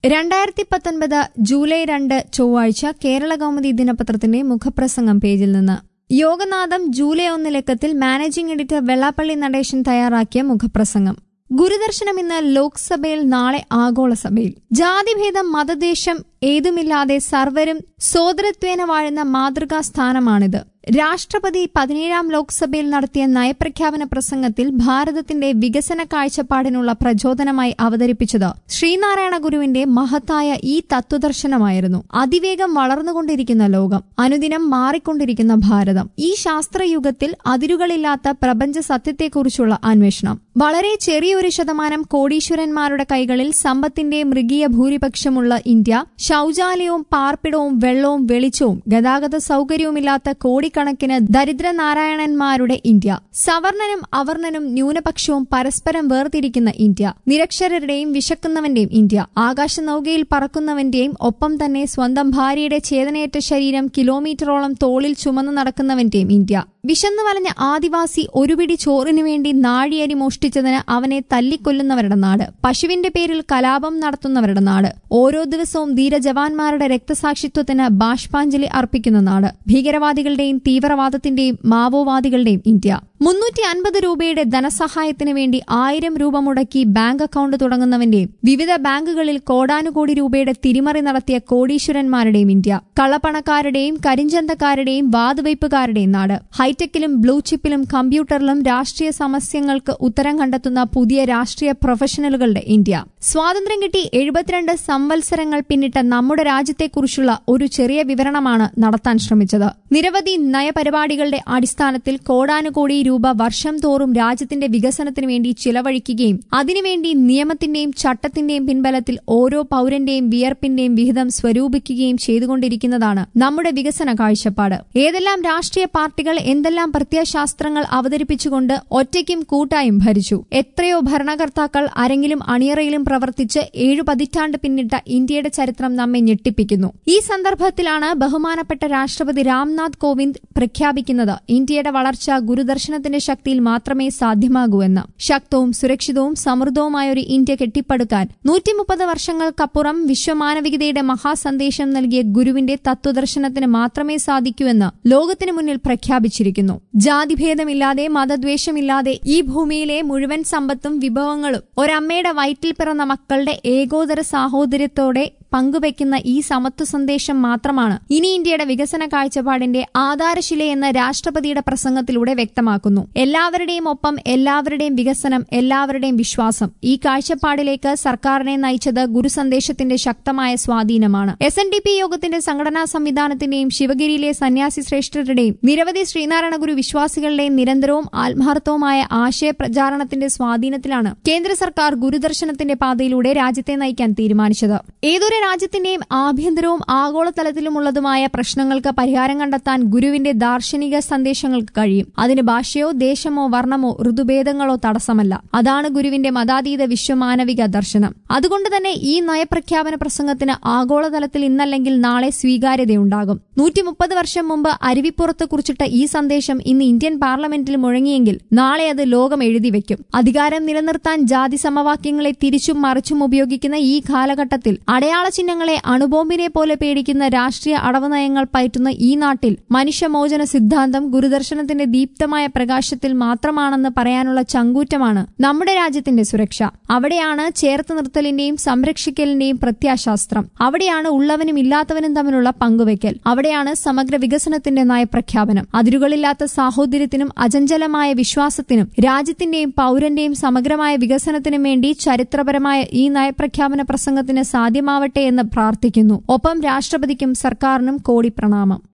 രണ്ടായിരത്തി പത്തൊൻപത് ജൂലൈ രണ്ട് ചൊവ്വാഴ്ച കേരള കൗമുദി ദിനപത്രത്തിന്റെ മുഖപ്രസംഗം പേജിൽ നിന്ന് യോഗനാഥം ജൂലൈ ഒന്ന് ലക്കത്തിൽ മാനേജിംഗ് എഡിറ്റർ വെള്ളാപ്പള്ളി നടേശൻ തയ്യാറാക്കിയ മുഖപ്രസംഗം ഗുരുദർശനം ഇന്ന് ലോക്സഭയിൽ നാളെ ആഗോള സഭയിൽ ജാതിഭേദം മതദേശം ഏതുമില്ലാതെ സർവരും സോദരത്വേന വാഴുന്ന മാതൃകാ സ്ഥാനമാണിത് രാഷ്ട്രപതി പതിനേഴാം ലോക്സഭയിൽ നടത്തിയ നയപ്രഖ്യാപന പ്രസംഗത്തിൽ ഭാരതത്തിന്റെ വികസന കാഴ്ചപ്പാടിനുള്ള പ്രചോദനമായി അവതരിപ്പിച്ചത് ശ്രീനാരായണ ഗുരുവിന്റെ മഹത്തായ ഈ തത്വദർശനമായിരുന്നു അതിവേഗം വളർന്നുകൊണ്ടിരിക്കുന്ന ലോകം അനുദിനം മാറിക്കൊണ്ടിരിക്കുന്ന ഭാരതം ഈ ശാസ്ത്രയുഗത്തിൽ അതിരുകളില്ലാത്ത പ്രപഞ്ച സത്യത്തെക്കുറിച്ചുള്ള അന്വേഷണം വളരെ ചെറിയൊരു ശതമാനം കോടീശ്വരന്മാരുടെ കൈകളിൽ സമ്പത്തിന്റെ മൃഗീയ ഭൂരിപക്ഷമുള്ള ഇന്ത്യ ശൌചാലയവും പാർപ്പിടവും വെള്ളവും വെളിച്ചവും ഗതാഗത സൌകര്യവുമില്ലാത്ത കോടിക്കണക്കിന് ദരിദ്രനാരായണന്മാരുടെ ഇന്ത്യ സവർണനും അവർണനും ന്യൂനപക്ഷവും പരസ്പരം വേർതിരിക്കുന്ന ഇന്ത്യ നിരക്ഷരരുടെയും വിശക്കുന്നവന്റെയും ഇന്ത്യ ആകാശനൌകയിൽ പറക്കുന്നവന്റെയും ഒപ്പം തന്നെ സ്വന്തം ഭാര്യയുടെ ചേതനയേറ്റ ശരീരം കിലോമീറ്ററോളം തോളിൽ ചുമന്നു നടക്കുന്നവന്റെയും ഇന്ത്യ വിശന്നു വലഞ്ഞ ആദിവാസി ഒരു പിടി ചോറിനു വേണ്ടി നാഴിയരി മോഷ്ടിച്ചതിന് അവനെ തല്ലിക്കൊല്ലുന്നവരുടെ നാട് പശുവിന്റെ പേരിൽ കലാപം നടത്തുന്നവരുടെ നാട് ഓരോ ദിവസവും ധീരജവാന്മാരുടെ രക്തസാക്ഷിത്വത്തിന് ബാഷ്പാഞ്ജലി അർപ്പിക്കുന്ന നാട് ഭീകരവാദികളുടെയും തീവ്രവാദത്തിന്റെയും മാവോവാദികളുടെയും ഇന്ത്യ മുന്നൂറ്റി അൻപത് രൂപയുടെ ധനസഹായത്തിന് വേണ്ടി ആയിരം രൂപ മുടക്കി ബാങ്ക് അക്കൌണ്ട് തുടങ്ങുന്നവന്റെയും വിവിധ ബാങ്കുകളിൽ കോടാനുകോടി രൂപയുടെ തിരിമറി നടത്തിയ കോടീശ്വരന്മാരുടെയും ഇന്ത്യ കള്ളപ്പണക്കാരുടെയും കരിഞ്ചന്തക്കാരുടെയും വാതുവയ്പുകാരുടെയും നാട് ഹൈടെക്കിലും ബ്ലൂ ചിപ്പിലും കമ്പ്യൂട്ടറിലും രാഷ്ട്രീയ സമസ്യങ്ങൾക്ക് ഉത്തരം കണ്ടെത്തുന്ന പുതിയ രാഷ്ട്രീയ പ്രൊഫഷണലുകളുടെ ഇന്ത്യ സ്വാതന്ത്ര്യം കിട്ടി എഴുപത്തിരണ്ട് സംവത്സരങ്ങൾ പിന്നിട്ട നമ്മുടെ രാജ്യത്തെക്കുറിച്ചുള്ള ഒരു ചെറിയ വിവരണമാണ് നടത്താൻ ശ്രമിച്ചത് നിരവധി നയപരിപാടികളുടെ അടിസ്ഥാനത്തിൽ കോടാനുകോടി രൂപ വർഷം തോറും രാജ്യത്തിന്റെ വികസനത്തിനു വേണ്ടി ചിലവഴിക്കുകയും അതിനുവേണ്ടി നിയമത്തിന്റെയും ചട്ടത്തിന്റെയും പിൻബലത്തിൽ ഓരോ പൌരന്റെയും വിയർപ്പിന്റെയും വിഹിതം സ്വരൂപിക്കുകയും ചെയ്തുകൊണ്ടിരിക്കുന്നതാണ് നമ്മുടെ വികസന കാഴ്ചപ്പാട് ഏതെല്ലാം രാഷ്ട്രീയ പാർട്ടികൾ എന്തെല്ലാം പ്രത്യയശാസ്ത്രങ്ങൾ അവതരിപ്പിച്ചുകൊണ്ട് ഒറ്റയ്ക്കും കൂട്ടായും ഭരിച്ചു എത്രയോ ഭരണകർത്താക്കൾ അരങ്ങിലും അണിയറയിലും പ്രവർത്തിച്ച് ഏഴു പതിറ്റാണ്ട് പിന്നിട്ട ഇന്ത്യയുടെ ചരിത്രം നമ്മെ ഞെട്ടിപ്പിക്കുന്നു ഈ സന്ദർഭത്തിലാണ് ബഹുമാനപ്പെട്ട രാഷ്ട്രപതി രാംനാഥ് കോവിന്ദ് പ്രഖ്യാപിക്കുന്നത് ഇന്ത്യയുടെ വളർച്ച ഗുരുദർശനത്തിന്റെ ശക്തിയിൽ മാത്രമേ സാധ്യമാകൂ എന്ന് ശക്തവും സുരക്ഷിതവും സമൃദ്ധവുമായ ഒരു ഇന്ത്യ കെട്ടിപ്പടുക്കാൻ നൂറ്റി മുപ്പത് വർഷങ്ങൾക്കപ്പുറം വിശ്വമാനവികതയുടെ മഹാസന്ദേശം നൽകിയ ഗുരുവിന്റെ തത്വദർശനത്തിന് മാത്രമേ സാധിക്കൂ എന്ന് ലോകത്തിനു മുന്നിൽ പ്രഖ്യാപിച്ചിരിക്കുന്നു ജാതിഭേദമില്ലാതെ മതദ്വേഷമില്ലാതെ ഈ ഭൂമിയിലെ മുഴുവൻ സമ്പത്തും വിഭവങ്ങളും ഒരമ്മയുടെ വയറ്റിൽ പിറന്ന മക്കളുടെ ഏകോദര സാഹോദര്യത്തോടെ പങ്കുവയ്ക്കുന്ന ഈ സമത്വ സന്ദേശം മാത്രമാണ് ഇനി ഇന്ത്യയുടെ വികസന കാഴ്ചപ്പാടിന്റെ ആധാരശിലയെന്ന് രാഷ്ട്രപതിയുടെ പ്രസംഗത്തിലൂടെ വ്യക്തമാക്കുന്നു എല്ലാവരുടെയും ഒപ്പം എല്ലാവരുടെയും വികസനം എല്ലാവരുടെയും വിശ്വാസം ഈ കാഴ്ചപ്പാടിലേക്ക് സർക്കാരിനെ നയിച്ചത് ഗുരുസന്ദേശത്തിന്റെ ശക്തമായ സ്വാധീനമാണ് എസ് എൻ ഡി പി യോഗത്തിന്റെ സംഘടനാ സംവിധാനത്തിന്റെയും ശിവഗിരിയിലെ സന്യാസി ശ്രേഷ്ഠരുടെയും നിരവധി ശ്രീനാരായണ ഗുരു വിശ്വാസികളുടെയും നിരന്തരവും ആത്മാർത്ഥവുമായ ആശയ പ്രചാരണത്തിന്റെ സ്വാധീനത്തിലാണ് കേന്ദ്ര സർക്കാർ ഗുരുദർശനത്തിന്റെ പാതയിലൂടെ രാജ്യത്തെ നയിക്കാൻ തീരുമാനിച്ചത് ഏതൊരു രാജ്യത്തിന്റെയും ആഭ്യന്തരവും ആഗോളതലത്തിലുമുള്ളതുമായ പ്രശ്നങ്ങൾക്ക് പരിഹാരം കണ്ടെത്താൻ ഗുരുവിന്റെ ദാർശനിക സന്ദേശങ്ങൾക്ക് കഴിയും അതിന് ഭാഷയോ ദേശമോ വർണ്ണമോ ഋതുഭേദങ്ങളോ തടസ്സമല്ല അതാണ് ഗുരുവിന്റെ മതാതീത വിശ്വമാനവിക ദർശനം അതുകൊണ്ട് തന്നെ ഈ നയപ്രഖ്യാപന പ്രസംഗത്തിന് ആഗോളതലത്തിൽ ഇന്നല്ലെങ്കിൽ നാളെ സ്വീകാര്യതയുണ്ടാകും നൂറ്റി മുപ്പത് വർഷം മുമ്പ് അരുവിപ്പുറത്ത് കുറിച്ചിട്ട ഈ സന്ദേശം ഇന്ന് ഇന്ത്യൻ പാർലമെന്റിൽ മുഴങ്ങിയെങ്കിൽ നാളെ അത് ലോകം എഴുതിവെക്കും അധികാരം നിലനിർത്താൻ ജാതി സമവാക്യങ്ങളെ തിരിച്ചും മറിച്ചും ഉപയോഗിക്കുന്ന ഈ കാലഘട്ടത്തിൽ അടയാള ചിഹ്നങ്ങളെ അണുബോംബിനെ പോലെ പേടിക്കുന്ന രാഷ്ട്രീയ അടവ് നയങ്ങൾ പയറ്റുന്ന ഈ നാട്ടിൽ മനുഷ്യമോചന സിദ്ധാന്തം ഗുരുദർശനത്തിന്റെ ദീപ്തമായ പ്രകാശത്തിൽ മാത്രമാണെന്ന് പറയാനുള്ള ചങ്കൂറ്റമാണ് നമ്മുടെ രാജ്യത്തിന്റെ സുരക്ഷ അവിടെയാണ് ചേർത്ത് നിർത്തലിന്റെയും സംരക്ഷിക്കലിന്റെയും പ്രത്യാശാസ്ത്രം അവിടെയാണ് ഉള്ളവനും ഇല്ലാത്തവനും തമ്മിലുള്ള പങ്കുവയ്ക്കൽ അവിടെയാണ് സമഗ്ര വികസനത്തിന്റെ നയപ്രഖ്യാപനം അതിരുകളില്ലാത്ത സാഹോദര്യത്തിനും അചഞ്ചലമായ വിശ്വാസത്തിനും രാജ്യത്തിന്റെയും പൌരന്റെയും സമഗ്രമായ വികസനത്തിനും വേണ്ടി ചരിത്രപരമായ ഈ നയപ്രഖ്യാപന പ്രസംഗത്തിന് സാധ്യമാവട്ടെ എന്ന് പ്രാർത്ഥിക്കുന്നു ഒപ്പം രാഷ്ട്രപതിക്കും സർക്കാരിനും കോടി പ്രണാമം